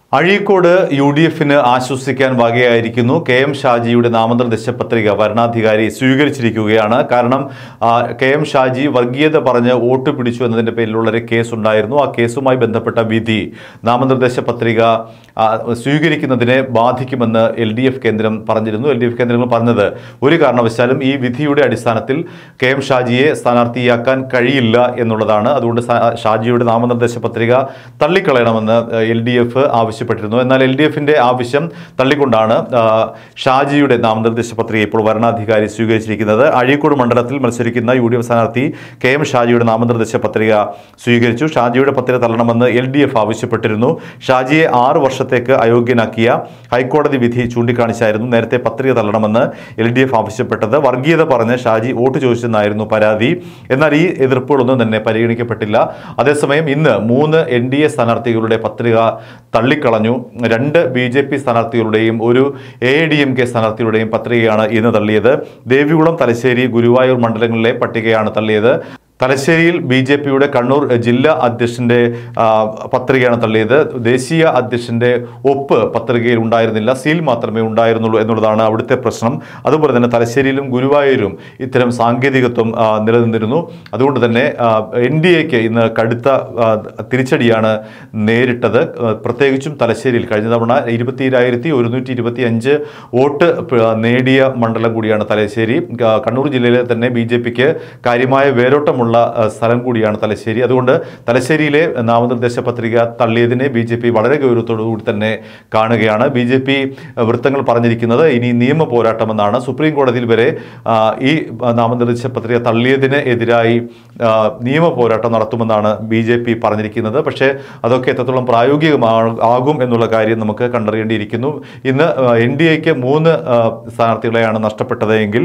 Azhikode U D എഫിന് ആശ്വസിക്കാൻ വകയായിരിക്കുന്നു K M ഷാജിയുടെ നാമനിർദ്ദേശ പത്രിക വരണാധികാരി സ്വീകരിച്ചിരിക്കുകയാണ് കാരണം ആ, കെ എം ഷാജി വർഗീയത പറഞ്ഞ് വോട്ട് പിടിച്ചു എന്നതിൻ്റെ പേരിലുള്ള ഒരു കേസ് ഉണ്ടായിരുന്നു ആ കേസുമായി ബന്ധപ്പെട്ട വിധി നാമനിർദ്ദേശ പത്രിക ആ, സ്വീകരിക്കുന്നതിനെ ബാധിക്കുമെന്ന് എൽ ഡി എഫ് കേന്ദ്രം പറഞ്ഞിരുന്നു എൽ ഡി എഫ് കേന്ദ്രങ്ങൾ പറഞ്ഞത് ഒരു കാരണവശാലും ഈ വിധിയുടെ അടിസ്ഥാനത്തിൽ കെ എം ഷാജിയെ സ്ഥാനാർത്ഥിയാക്കാൻ കഴിയില്ല എന്നുള്ളതാണ് അതുകൊണ്ട് സ- ഷാജിയുടെ നാമനിർദ്ദേശ പത്രിക തള്ളിക്കളയണമെന്ന് എൽ ഡി എഫ് ആവശ്യപ്പെട്ടിരുന്നു എന്നാൽ എൽ ഡി എഫിന്റെ ആവശ്യം തള്ളിക്കൊണ്ടാണ് ആ, ഷാജിയുടെ നാമനിർദ്ദേശ പത്രിക ഇപ്പോൾ വരണാധികാരി സ്വീകരിച്ചിരിക്കുന്നത് അഴീക്കോട് മണ്ഡലത്തിൽ മത്സരിക്കുന്ന യു ഡി എഫ് സ്ഥാനാർത്ഥി കെ എം ഷാജിയുടെ നാമനിർദ്ദേശ പത്രിക സ്വീകരിച്ചു ഷാജിയുടെ പത്രിക തള്ളണമെന്ന് എൽ ഡി എഫ് ആവശ്യപ്പെട്ടിരുന്നു ഷാജിയെ ആറ് വർഷത്തേക്ക് അയോഗ്യനാക്കിയ ഹൈക്കോടതി വിധി ചൂണ്ടിക്കാണിച്ചായിരുന്നു നേരത്തെ പത്രിക തള്ളണമെന്ന് എൽ ഡി എഫ് ആവശ്യപ്പെട്ടത് വർഗീയത പറഞ്ഞ് ഷാജി വോട്ട് ചോദിച്ചെന്നായിരുന്നു പരാതി എന്നാൽ ഈ എതിർപ്പുകളൊന്നും തന്നെ പരിഗണിക്കപ്പെട്ടില്ല അതേസമയം ഇന്ന് മൂന്ന് എൻ ഡി എ സ്ഥാനാർത്ഥികളുടെ പത്രിക തള്ളിക്കളഞ്ഞു രണ്ട് ബി ജെ പി സ്ഥാനാർത്ഥികളുടെയും ഒരു എ ഡി എം കെ സ്ഥാനാർത്ഥികളുടെയും പത്രികയാണ് ഇന്ന് തള്ളിയത് ദേവികുളം തലശ്ശേരി ഗുരുവായൂർ മണ്ഡലങ്ങളിലെ പട്ടികയാണ് തള്ളിയത് തലശ്ശേരിയിൽ ബി ജെ പിയുടെ കണ്ണൂർ ജില്ലാ അധ്യക്ഷന്റെ ആ, പത്രികയാണ് തള്ളിയത് ദേശീയ അധ്യക്ഷന്റെ ഒപ്പ് പത്രികയിൽ ഉണ്ടായിരുന്നില്ല സീൽ മാത്രമേ ഉണ്ടായിരുന്നുള്ളൂ എന്നുള്ളതാണ് അവിടുത്തെ പ്രശ്നം അതുപോലെ തന്നെ തലശ്ശേരിയിലും ഗുരുവായൂരും ഇത്തരം സാങ്കേതികത്വം ആ, നിലനിന്നിരുന്നു അതുകൊണ്ട് തന്നെ എൻ ഡി എക്ക് ഇന്ന് കടുത്ത ആ, തിരിച്ചടിയാണ് നേരിട്ടത് ആ, പ്രത്യേകിച്ചും തലശ്ശേരിയിൽ കഴിഞ്ഞ തവണ ഇരുപത്തിരായിരത്തി ഒരുന്നൂറ്റി ഇരുപത്തി അഞ്ച് വോട്ട് പ- നേടിയ മണ്ഡലം കൂടിയാണ് തലശ്ശേരി ആ, കണ്ണൂർ ജില്ലയിലെ തന്നെ ബി ജെ പിക്ക് കാര്യമായ വേരോട്ടമുള്ള ആ, സ്ഥലം കൂടിയാണ് തലശ്ശേരി അതുകൊണ്ട് തലശ്ശേരിയിലെ നാമനിർദ്ദേശ പത്രിക തള്ളിയതിനെ ബി ജെ പി വളരെ ഗൗരവത്തോടു കൂടി തന്നെ കാണുകയാണ് ബി ജെ പി വൃത്തങ്ങൾ പറഞ്ഞിരിക്കുന്നത് ഇനി നിയമ പോരാട്ടമെന്നാണ് സുപ്രീം കോടതിയിൽ വരെ ആ, ഈ നാമനിർദ്ദേശ പത്രിക തള്ളിയതിന് എതിരായി ആ, നിയമ പോരാട്ടം നടത്തുമെന്നാണ് ബി ജെ പി പറഞ്ഞിരിക്കുന്നത് പക്ഷേ അതൊക്കെ എത്രത്തോളം പ്രായോഗികമാ ആകും എന്നുള്ള കാര്യം നമുക്ക് കണ്ടറിയേണ്ടിയിരിക്കുന്നു ഇന്ന് എൻ ഡി എക്ക് മൂന്ന് ആ, സ്ഥാനാർത്ഥികളെയാണ് നഷ്ടപ്പെട്ടത് എങ്കിൽ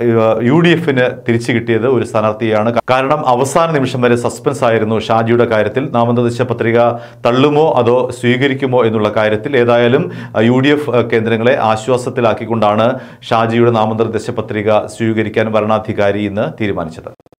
യു ഡി എഫിന് തിരിച്ചു കിട്ടിയത് ഒരു സ്ഥാനാർത്ഥിയാണ് കാരണം അവസാന നിമിഷം വരെ സസ്പെൻസ് ആയിരുന്നു ഷാജിയുടെ കാര്യത്തിൽ നാമനിർദ്ദേശ പത്രിക തള്ളുമോ അതോ സ്വീകരിക്കുമോ എന്നുള്ള കാര്യത്തിൽ ഏതായാലും യു ഡി എഫ് കേന്ദ്രങ്ങളെ ആശ്വാസത്തിലാക്കിക്കൊണ്ടാണ് ഷാജിയുടെ നാമനിർദ്ദേശ പത്രിക സ്വീകരിക്കാൻ വരണാധികാരി ഇന്ന് തീരുമാനിച്ചത്